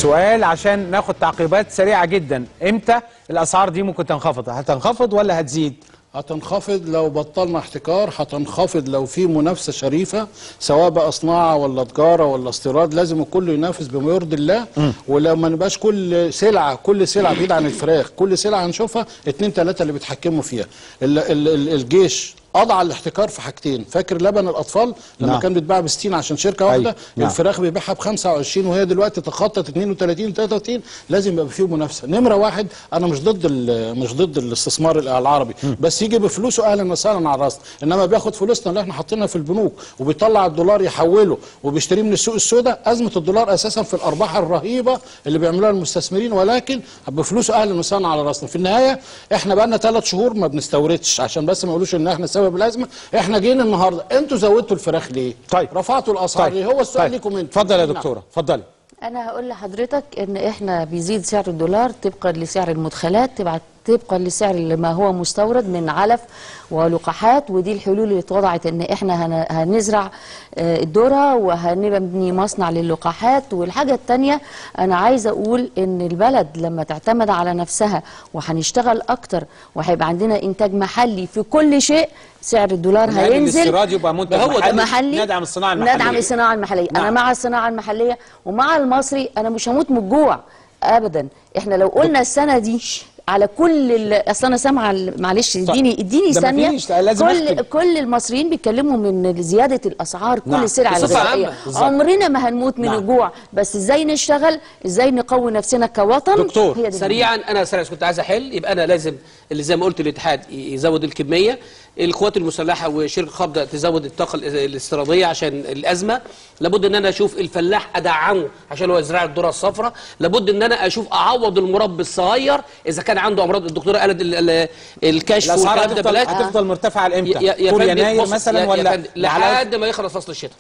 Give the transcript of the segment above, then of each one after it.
سؤال عشان ناخد تعقيبات سريعه جدا امتى الاسعار دي ممكن تنخفض هتنخفض ولا هتزيد هتنخفض لو بطلنا احتكار هتنخفض لو في منافسه شريفه سواء بقى صناعه ولا تجاره ولا استيراد لازم الكل ينافس بما يرضي الله ولو ما نبقاش كل سلعه كل سلعه بعيد عن الفراخ كل سلعه هنشوفها اتنين تلاته اللي بيتحكموا فيها ال ال ال الجيش قضى على الاحتكار في حاجتين فاكر لبن الاطفال لما نعم. نعم. كان بيتباع ب 60 عشان شركه واحده أيوة. نعم. الفراخ بيبيعها ب 25 وهي دلوقتي تخطط 32 و 33 لازم يبقى فيه منافسه نمره واحد انا مش ضد ال- مش ضد الاستثمار العربي بس يجي بفلوسه اهلا وسهلا على راسنا انما بياخد فلوسنا اللي احنا حاطينها في البنوك وبيطلع الدولار يحوله وبيشتريه من السوق السوداء ازمه الدولار اساسا في الارباح الرهيبه اللي بيعملوها المستثمرين ولكن بفلوسه اهلا وسهلا على راسنا في النهايه احنا بقى لنا ثلاث شهور ما بنستوردش عشان بس ما يقولوش ان احنا سبب الازمه احنا جينا النهارده انتوا زودتوا الفراخ ليه طيب. رفعتوا الاسعار ليه هو السؤال طيب. ليكم انتوا اتفضل يا نعم. دكتوره اتفضلي انا هقول لحضرتك ان احنا بيزيد سعر الدولار طبقا لسعر المدخلات تبع طبقا لسعر ما هو مستورد من علف ولقاحات ودي الحلول اللي اتوضعت ان احنا هن- هنزرع آه، الذره وهنبني مصنع للقاحات والحاجه الثانيه انا عايزه اقول ان البلد لما تعتمد على نفسها وهنشتغل اكتر وهيبقى عندنا انتاج محلي في كل شيء سعر الدولار يعني هينزل الاستيراد يبقى منتج هو ده محلي، محلي ندعم الصناعة المحلية. ندعم الصناعه المحليه نعم. انا مع الصناعه المحليه ومع المصري انا مش هموت من الجوع ابدا احنا لو قلنا السنه دي على كل ال- اصل انا سامعه ال- معلش اديني اديني ده ثانيه مفيش، لازم كل أختم. كل المصريين بيتكلموا من زياده الاسعار كل نعم. السلع بصفة الغذائيه عامة. بالظبط. عمرنا ما هنموت من نعم. الجوع بس ازاي نشتغل ازاي نقوي نفسنا كوطن دكتور، هي دي سريعا انا سريع كنت عايز احل يبقى انا لازم اللي زي ما قلت الاتحاد يزود الكميه القوات المسلحه وشركه خبده تزود الطاقه ال- الاستيراديه عشان الازمه لابد ان انا اشوف الفلاح ادعمه عشان هو يزرع الذره الصفراء لابد ان انا اشوف اعوض المربي الصغير اذا كان عنده امراض الدكتوره قالت ال- ال- الكشف الاسعار والكلام ده هتفضل بلاش هتفضل مرتفعه لامتى يا- يا طول فندم، يناير بص، مثلا يا- يا ولا فندم، على- لحد ما يخلص فصل الشتاء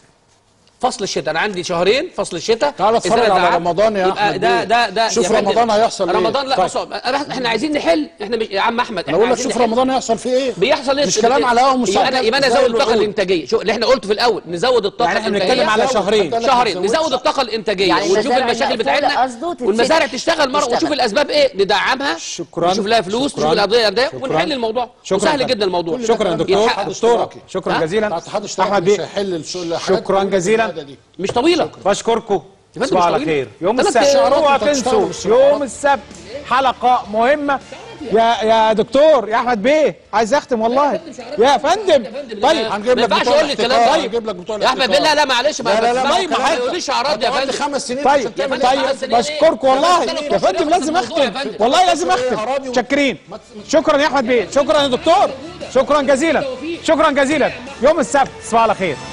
فصل الشتاء انا عندي شهرين فصل الشتاء تعال اتفرج السنة على ده رمضان يا يبقى أحمد ده بيه. ده ده شوف يا فندم، رمضان هيحصل إيه. رمضان لا طيب. بص أنا- احنا عايزين نحل احنا مش يا عم احمد انا احنا اقول لك عايزين شوف نحل. رمضان هيحصل فيه ايه بيحصل ايه مش كلام على هوا يبقى انا مستعد يبقى انا زي ازود الطاقه الوعود. الانتاجيه شو اللي احنا قلته في الاول نزود الطاقه يعني احنا الانتاجيه بنتكلم على زود. شهرين حتى شهرين ما تزودش. نزود الطاقه الانتاجيه يعني ونشوف المزارع المشاكل المقفولة بتاعتنا قصده تتفتح. والمزارع تشتغل مره تشتغل. ونشوف الاسباب ايه ندعمها شكراً. نشوف لها فلوس شكراً. نشوف القضيه ده شكراً. ونحل الموضوع شكراً وسهل فندم. جدا الموضوع شكرا دكتور يتحقق. دكتورة اشتراكي. شكرا ها؟ جزيلا بتاع اتحاد اشتراكي احمد مش بيه هيحل السؤال- الحاجات شكرا كلها جزيلا الزيادة دي. مش طويله بشكركم يا فندم تصبحوا مش على طويل. خير يوم ثلاث السبت شهرات اوعوا انتوا بتشتغلوا تنسوا بالشهرات. يوم السبت حلقه مهمه يا يا دكتور يا احمد بيه عايز اختم والله يا فندم طيب هنجيب ما لك ينفعش بتوع اقول لي الكلام الاحتكار، ده هنجيب لك بتوع يا احمد الاحتكار. لا لا معلش ما لا لا لا ما ما ما الكلام ده. تقوليش اعراض يا هتقعد فندم خمس سنين طيب عشان تعمل طيب خمس سنين. بشكركم والله ثلاث يا أشهر فندم بس لازم الموضوع يا اختم فندم. والله لازم أراضي اختم و- شاكرين شكرا يا احمد بيه شكرا يا دكتور شكرا جزيلا شكرا جزيلا يوم السبت تصبحوا على خير